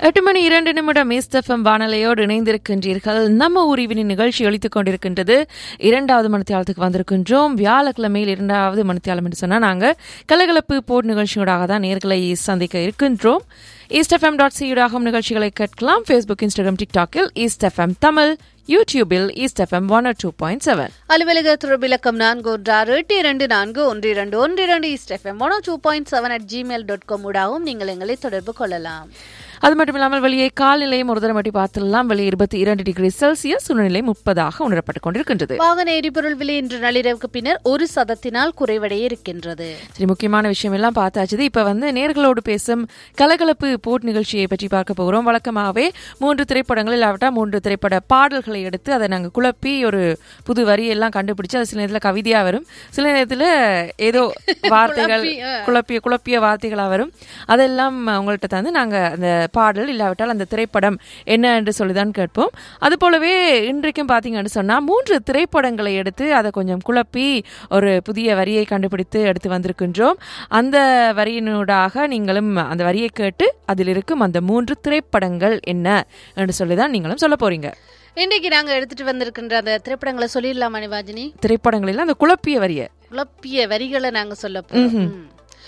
எட்டு மணி இரண்டு நிமிடம் ஈஸ்டஃபம் வானலையோடு இணைந்திருக்கின்றீர்கள் நம்ம உரிவினின் நிகழ்ச்சி ஒழித்துக் கொண்டிருக்கின்றது இரண்டாவது மணித்தியாலத்துக்கு வந்திருக்கின்றோம் வியாழக்கிழமையில் இரண்டாவது மணித்தியாலம் என்று சொன்னால் நாங்கள் கலகலப்பு போர் நிகழ்ச்சியோடாக தான் நேர்களை சந்திக்க இருக்கின்றோம் ஈஸ்டஃபம் டாட் சியூடாகும் நிகழ்ச்சிகளை கேட்கலாம் ஃபேஸ்புக் இன்ஸ்டாகிராம் டிக்டாக்கில் ஈஸ்டஃபம் தமிழ் யூடியூபில் East FM one two point seven அலுவலக தொடர்பிலக்கம் நான்கு ஒன்று ஆறு எட்டு இரண்டு நான்கு ஒன்று இரண்டு ஒன்று இரண்டு East FM one two point seven at Gmail dot com ஊடாகவும் நீங்கள் எங்களை தொடர்பு கொள்ளலாம் அது மட்டும் இல்லாமல் வெளியே கால்நிலையும் ஒரு தரம் மட்டும் பார்த்துடலாம் வெளியே இருபத்தி இரண்டு டிகிரி செல்சியஸ் சூழ்நிலை முப்பதாக உணரப்பட்டுக் கொண்டிருக்கின்றது வாகன எரிபொருள் விலை இன்று நள்ளிரவுக்கு பின்னர் ஒரு சதத்தினால் குறைவடைய இருக்கின்றது சரி முக்கியமான விஷயம் எல்லாம் பார்த்தாச்சு இப்ப வந்து நேர்களோடு பேசும் கலகலப்பு போட் நிகழ்ச்சியை பற்றி பார்க்க போகிறோம் வழக்கமாகவே மூன்று திரைப்படங்கள் இல்லாவிட்டா மூன்று திரைப்பட பாடல்களை எடுத்து அதை நாங்கள் குழப்பி ஒரு புது வரியெல்லாம் கண்டுபிடிச்சு அது சில நேரத்தில் கவிதையா வரும் சில நேரத்தில் ஏதோ வார்த்தைகள் குழப்பிய குழப்பிய வார்த்தைகளா வரும் அதெல்லாம் உங்கள்கிட்ட தந்து நாங்க அந்த பாடல் இல்லாவிட்டால் அந்த திரைப்படம் என்ன என்று சொல்லிதான் கேட்போம் அது போலவே இன்றைக்கும் பார்த்தீங்கன்னு சொன்னா மூன்று திரைப்படங்களை எடுத்து அதை கொஞ்சம் குழப்பி ஒரு புதிய வரியை கண்டுபிடித்து எடுத்து வந்திருக்கின்றோம் அந்த வரியினூடாக நீங்களும் அந்த வரியை கேட்டு அதில் இருக்கும் அந்த மூன்று திரைப்படங்கள் என்ன என்று சொல்லிதான் நீங்களும் சொல்ல போறீங்க இன்றைக்கு நாங்க எடுத்துட்டு வந்திருக்கின்ற அந்த திரைப்படங்களை சொல்லிடலாமா நிவாஜினி திரைப்படங்களில் அந்த குழப்பிய வரிய குழப்பிய வரிகளை நாங்க சொல்ல போறோம் ம்.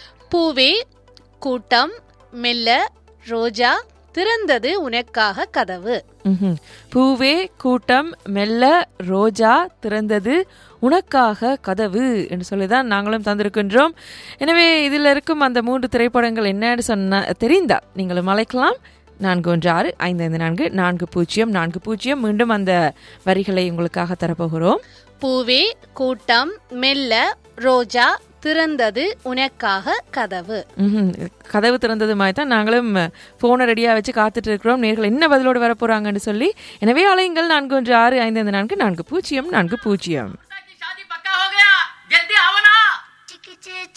பூவே கூட்டம் மெல்ல ரோஜா திறந்தது உனக்காக கதவு ம்ஹும். பூவே கூட்டம் மெல்ல ரோஜா திறந்தது உனக்காக கதவு என்று சொல்லிதான் நாங்களும் தந்திருக்கின்றோம் எனவே இதில் இருக்கும் அந்த மூன்று திரைப்படங்கள் என்னன்னு சொன்ன தெரிந்தால் நீங்களும் அழைக்கலாம் நான்கு ஒன்று ஆறு ஐந்து ஐந்து நான்கு நான்கு பூஜ்ஜியம் நான்கு பூஜ்ஜியம் மீண்டும் அந்த வரிகளை உங்களுக்காக தரப்போகிறோம் பூவே கூட்டம் மெல்ல ரோஜா திறந்தது உனக்காக கதவு ம்ஹும். கதவு திறந்தது மாதிரி தான் நாங்களும் போனை ரெடியாக வச்சு காத்துட்டு இருக்கிறோம் நேர்கள் என்ன பதிலோடு வரப்போறாங்கன்னு சொல்லி எனவே அலையுங்கள் நான்கு ஒன்று ஆறு ஐந்து ஐந்து நான்கு நான்கு பூஜ்ஜியம் நான்கு பூஜ்ஜியம்